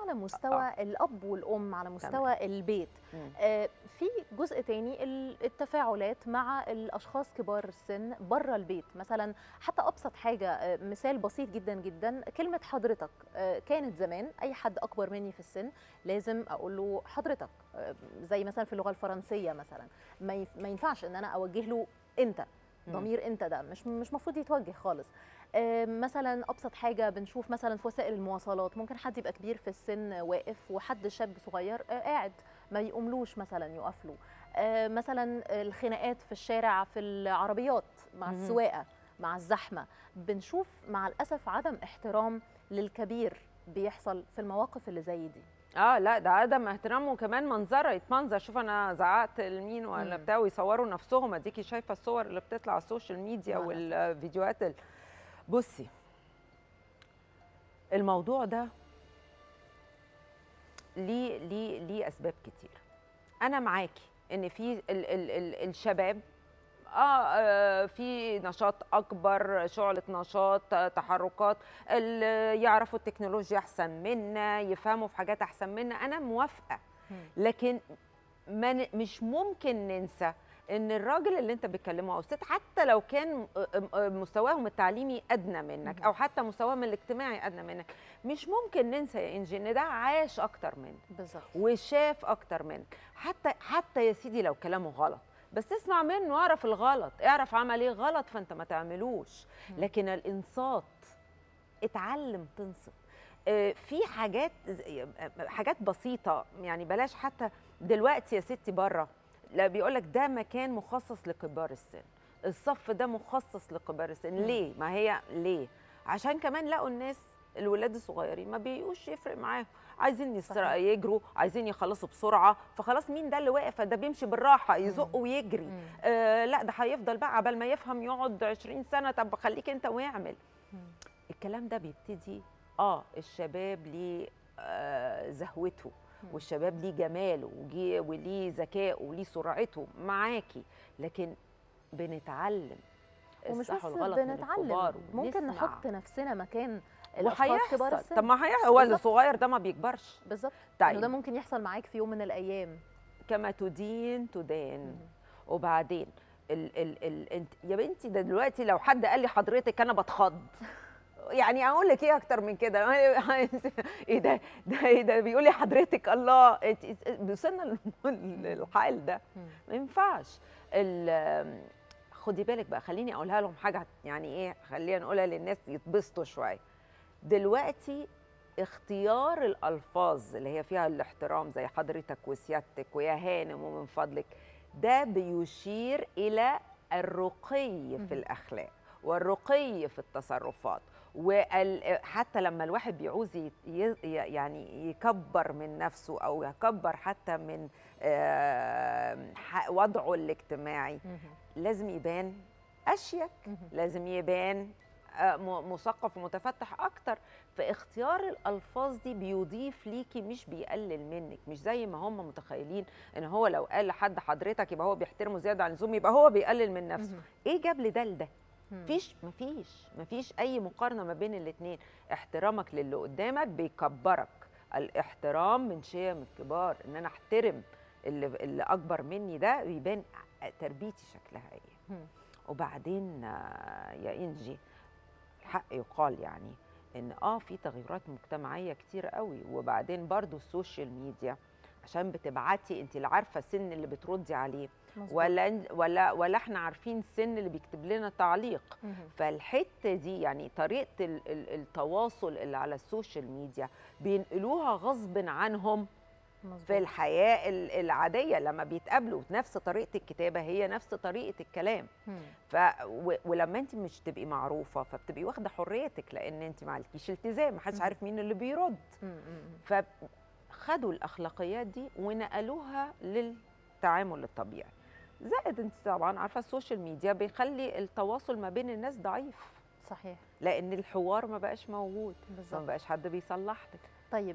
على مستوى آه. الاب والام على مستوى تمام. البيت مم. آه في جزء تاني ال- التفاعلات مع الاشخاص كبار السن بره البيت مثلا حتى ابسط حاجه آه، مثال بسيط جدا جدا كلمه حضرتك آه، كانت زمان اي حد اكبر مني في السن لازم اقول له حضرتك آه، زي مثلا في اللغه الفرنسيه مثلا ما يف- ما ينفعش ان انا اوجه له انت مم. ضمير انت ده مش مش مفروض يتوجه خالص آه، مثلا ابسط حاجه بنشوف مثلا في وسائل المواصلات ممكن حد يبقى كبير في السن واقف وحد شاب صغير آه، قاعد ما يقوملوش مثلا يقف له آه، مثلا الخناقات في الشارع في العربيات مع مهم. السواقه مع الزحمه بنشوف مع الاسف عدم احترام للكبير بيحصل في المواقف اللي زي دي اه لا ده عدم اهتمام وكمان منظره يتمنظر شوف انا زعقت لمين ولا مم. بتاع ويصوروا نفسهم اديكي شايفه الصور اللي بتطلع على السوشيال ميديا مع الأسف. والفيديوهات ال... بصي الموضوع ده ليه ليه ليه اسباب كتير انا معاكي ان في ال ال ال الشباب آه, اه في نشاط اكبر شعله نشاط آه، تحركات اللي يعرفوا التكنولوجيا احسن منا يفهموا في حاجات احسن منا انا موافقه لكن ما ن- مش ممكن ننسى ان الراجل اللي انت بتكلمه او الست حتى لو كان م- م- مستواهم التعليمي ادنى منك او حتى مستواهم الاجتماعي ادنى منك مش ممكن ننسى يا انجي ان ده عاش اكتر منك بالظبط وشاف اكتر منك حتى حتى يا سيدي لو كلامه غلط بس اسمع منه اعرف الغلط اعرف عمل ايه غلط فانت ما تعملوش مم. لكن الانصات اتعلم تنصت آه، في حاجات زي- حاجات بسيطه يعني بلاش حتى دلوقتي يا ستي بره لا بيقول لك ده مكان مخصص لكبار السن الصف ده مخصص لكبار السن مم. ليه ما هي ليه عشان كمان لقوا الناس الولاد الصغيرين ما بيقوش يفرق معاهم عايزين يسرق صحيح. يجروا عايزين يخلصوا بسرعه فخلاص مين ده اللي واقف ده بيمشي بالراحه يزق مم. ويجري مم. آه لا ده هيفضل بقى عبال ما يفهم يقعد 20 سنه طب خليك انت واعمل مم. الكلام ده بيبتدي اه الشباب ليه آه زهوته مم. والشباب ليه جماله وجي- وليه ذكائه وليه سرعته معاكي لكن بنتعلم ومش الصح بس والغلط من بنتعلم الكبار ممكن ونسمع. نحط نفسنا مكان الاشخاص كبار وهيحصل السن طب ما هي هو بالظبط. الصغير ده ما بيكبرش بالظبط طيب. انه ده ممكن يحصل معاك في يوم من الايام كما تدين تدان مم. وبعدين ال ال ال انت يا بنتي ده دلوقتي لو حد قال لي حضرتك انا بتخض يعني اقول لك ايه اكتر من كده ايه ده ده ايه ده بيقول لي حضرتك الله انت وصلنا للحال ده مم. ما ينفعش ال- خدي بالك بقى خليني اقولها لهم حاجه يعني ايه خلينا نقولها للناس يتبسطوا شويه دلوقتي اختيار الالفاظ اللي هي فيها الاحترام زي حضرتك وسيادتك ويا هانم ومن فضلك ده بيشير الى الرقي مهم. في الاخلاق والرقي في التصرفات وحتى لما الواحد بيعوز ي- ي- يعني يكبر من نفسه او يكبر حتى من آه، ح- وضعه الاجتماعي مهم. لازم يبان اشيك مهم. لازم يبان آه، م- مثقف ومتفتح اكتر فاختيار الالفاظ دي بيضيف ليكي مش بيقلل منك مش زي ما هم متخيلين ان هو لو قال لحد حضرتك يبقى هو بيحترمه زياده عن اللزوم يبقى هو بيقلل من نفسه مهم. ايه جاب لي ده لده مم. مفيش مفيش مفيش اي مقارنه ما بين الاثنين احترامك للي قدامك بيكبرك الاحترام من شيم الكبار ان انا احترم اللي, اللي اكبر مني ده بيبان تربيتي شكلها ايه مم. وبعدين آه، يا انجي الحق يقال يعني ان اه في تغيرات مجتمعيه كتير قوي وبعدين برضو السوشيال ميديا عشان بتبعتي انت اللي عارفه السن اللي بتردي عليه مظبوط. ولا ولا ولا احنا عارفين السن اللي بيكتب لنا تعليق مهم. فالحته دي يعني طريقه ال- ال- التواصل اللي على السوشيال ميديا بينقلوها غصب عنهم مظبوط. في الحياه ال- العاديه لما بيتقابلوا نفس طريقه الكتابه هي نفس طريقه الكلام مم. ف و... ولما انت مش تبقي معروفه فبتبقي واخده حريتك لان انت ما عليكيش التزام محدش مم. عارف مين اللي بيرد مم. مم. فخدوا الاخلاقيات دي ونقلوها للتعامل الطبيعي زائد انت طبعا عارفه السوشيال ميديا بيخلي التواصل ما بين الناس ضعيف صحيح لان الحوار ما بقاش موجود فما بالظبط بقاش حد بيصلح لك